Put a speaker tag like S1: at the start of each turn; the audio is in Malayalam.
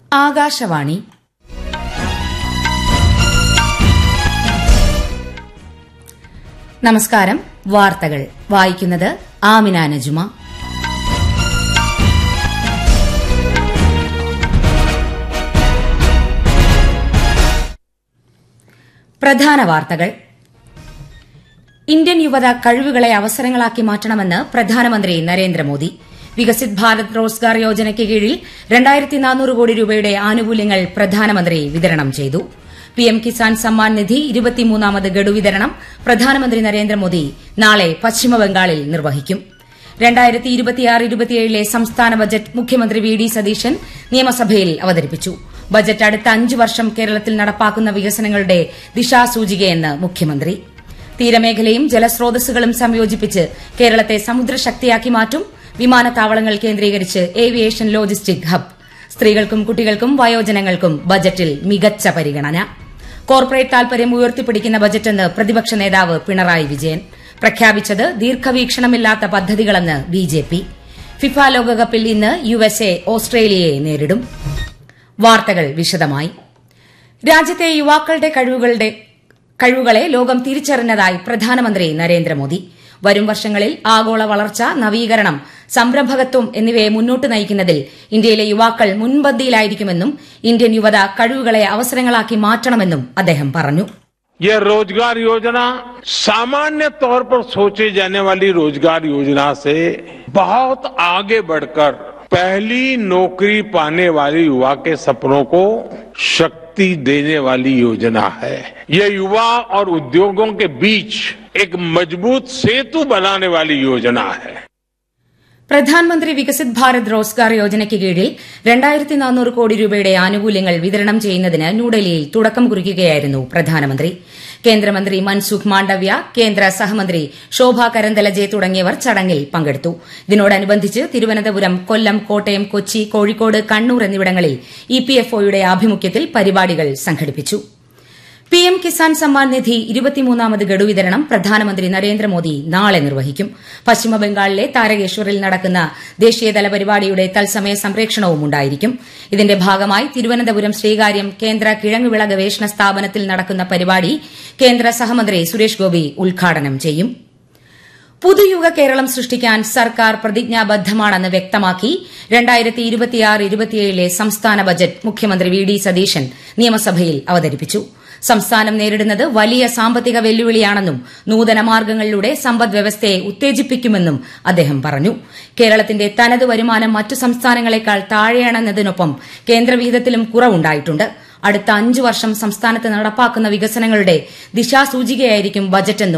S1: ആകാശവാണി നമസ്കാരം വാർത്തകൾ വായിക്കുന്നത് ആമിന നജുമ പ്രധാന വാർത്തകൾ ഇന്ത്യൻ യുവത കഴിവുകളെ അവസരങ്ങളാക്കി മാറ്റണമെന്ന് പ്രധാനമന്ത്രി നരേന്ദ്രമോദി വികസിത് ഭാരത് റോസ്ഗാർ യോജനയ്ക്ക് കീഴിൽ രണ്ടായിരത്തി നാനൂറ് കോടി രൂപയുടെ ആനുകൂല്യങ്ങൾ പ്രധാനമന്ത്രി വിതരണം ചെയ്തു പിഎം കിസാൻ സമ്മാൻ നിധി ഇരുപത്തിമൂന്നാമത് ഗഡു വിതരണം പ്രധാനമന്ത്രി നരേന്ദ്രമോദി നാളെ പശ്ചിമബംഗാളിൽ നിർവഹിക്കും രണ്ടായിരത്തി ഇരുപത്തിയാറ് ഇരുപത്തിയേഴിലെ സംസ്ഥാന ബജറ്റ് മുഖ്യമന്ത്രി വി ഡി സതീശൻ നിയമസഭയിൽ അവതരിപ്പിച്ചു ബജറ്റ് അടുത്ത അഞ്ച് വർഷം കേരളത്തിൽ നടപ്പാക്കുന്ന വികസനങ്ങളുടെ ദിശാസൂചികയെന്ന് മുഖ്യമന്ത്രി തീരമേഖലയും ജലസ്രോതസ്സുകളും സംയോജിപ്പിച്ച് കേരളത്തെ സമുദ്രശക്തിയാക്കി മാറ്റും വിമാനത്താവളങ്ങൾ കേന്ദ്രീകരിച്ച് ഏവിയേഷൻ ലോജിസ്റ്റിക് ഹബ് സ്ത്രീകൾക്കും കുട്ടികൾക്കും വയോജനങ്ങൾക്കും ബജറ്റിൽ മികച്ച പരിഗണന കോർപ്പറേറ്റ് താൽപര്യം ഉയർത്തിപ്പിടിക്കുന്ന ബജറ്റെന്ന് പ്രതിപക്ഷ നേതാവ് പിണറായി വിജയൻ പ്രഖ്യാപിച്ചത് ദീർഘവീക്ഷണമില്ലാത്ത പദ്ധതികളെന്ന് ബിജെപി ഫിഫ ലോകകപ്പിൽ ഇന്ന് യുഎസ്എ ഓസ്ട്രേലിയയെ നേരിടും വാർത്തകൾ വിശദമായി രാജ്യത്തെ യുവാക്കളുടെ കഴിവുകളുടെ കഴിവുകളെ ലോകം തിരിച്ചറിഞ്ഞതായി പ്രധാനമന്ത്രി നരേന്ദ്രമോദി വരും വർഷങ്ങളിൽ ആഗോള വളർച്ച നവീകരണം സംരംഭകത്വം എന്നിവയെ മുന്നോട്ട് നയിക്കുന്നതിൽ ഇന്ത്യയിലെ യുവാക്കൾ മുൻപന്തിയിലായിരിക്കുമെന്നും ഇന്ത്യൻ യുവത കഴിവുകളെ അവസരങ്ങളാക്കി മാറ്റണമെന്നും അദ്ദേഹം പറഞ്ഞു
S2: यह रोजगार योजना सामान्य तौर पर सोचे जाने वाली रोजगार योजना से बहुत आगे बढ़कर पहली नौकरी पाने वाले युवा के सपनों को शक्ति देने वाली योजना है यह युवा और उद्योगों के बीच एक मजबूत सेतु बनाने वाली योजना है
S1: പ്രധാനമന്ത്രി വികസിത് ഭാരത് റോസ്ഗാർ യോജനയ്ക്ക് കീഴിൽ രണ്ടായിരത്തി നാനൂറ് കോടി രൂപയുടെ ആനുകൂല്യങ്ങൾ വിതരണം ചെയ്യുന്നതിന് ന്യൂഡൽഹിയിൽ തുടക്കം കുറിക്കുകയായിരുന്നു പ്രധാനമന്ത്രി കേന്ദ്രമന്ത്രി മൻസുഖ് മാണ്ഡവ്യ കേന്ദ്ര സഹമന്ത്രി ശോഭ കരന്തലജെ തുടങ്ങിയവർ ചടങ്ങിൽ പങ്കെടുത്തു ഇതിനോടനുബന്ധിച്ച് തിരുവനന്തപുരം കൊല്ലം കോട്ടയം കൊച്ചി കോഴിക്കോട് കണ്ണൂർ എന്നിവിടങ്ങളിൽ ഇപിഎഫ്ഒയുടെ ആഭിമുഖ്യത്തിൽ പരിപാടികൾ സംഘടിപ്പിച്ചു പിഎം കിസാൻ സമ്മാൻ നിധി ഇരുപത്തിമൂന്നാമത് ഗഡു വിതരണം പ്രധാനമന്ത്രി നരേന്ദ്രമോദി നാളെ നിർവഹിക്കും പശ്ചിമബംഗാളിലെ താരകേശ്വറിൽ നടക്കുന്ന ദേശീയതല പരിപാടിയുടെ തത്സമയ സംപ്രേഷണവും ഉണ്ടായിരിക്കും ഇതിന്റെ ഭാഗമായി തിരുവനന്തപുരം ശ്രീകാര്യം കേന്ദ്ര കിഴങ്ങുവിള ഗവേഷണ സ്ഥാപനത്തിൽ നടക്കുന്ന പരിപാടി കേന്ദ്ര സഹമന്ത്രി സുരേഷ് ഗോപി ഉദ്ഘാടനം ചെയ്യും പുതുയുഗ കേരളം സൃഷ്ടിക്കാൻ സർക്കാർ പ്രതിജ്ഞാബദ്ധമാണെന്ന് വ്യക്തമാക്കി രണ്ടായിരത്തി ഇരുപത്തിയാറ് ഇരുപത്തിയേഴിലെ സംസ്ഥാന ബജറ്റ് മുഖ്യമന്ത്രി വി ഡി സതീശൻ നിയമസഭയിൽ അവതരിപ്പിച്ചു സംസ്ഥാനം നേരിടുന്നത് വലിയ സാമ്പത്തിക വെല്ലുവിളിയാണെന്നും നൂതന മാർഗ്ഗങ്ങളിലൂടെ സമ്പദ് വ്യവസ്ഥയെ ഉത്തേജിപ്പിക്കുമെന്നും അദ്ദേഹം പറഞ്ഞു കേരളത്തിന്റെ തനത് വരുമാനം മറ്റു സംസ്ഥാനങ്ങളെക്കാൾ താഴെയാണെന്നതിനൊപ്പം കേന്ദ്രവിഹിതത്തിലും കുറവുണ്ടായിട്ടുണ്ട് അടുത്ത അഞ്ചു വർഷം സംസ്ഥാനത്ത് നടപ്പാക്കുന്ന വികസനങ്ങളുടെ ദിശാസൂചികയായിരിക്കും ബജറ്റെന്നും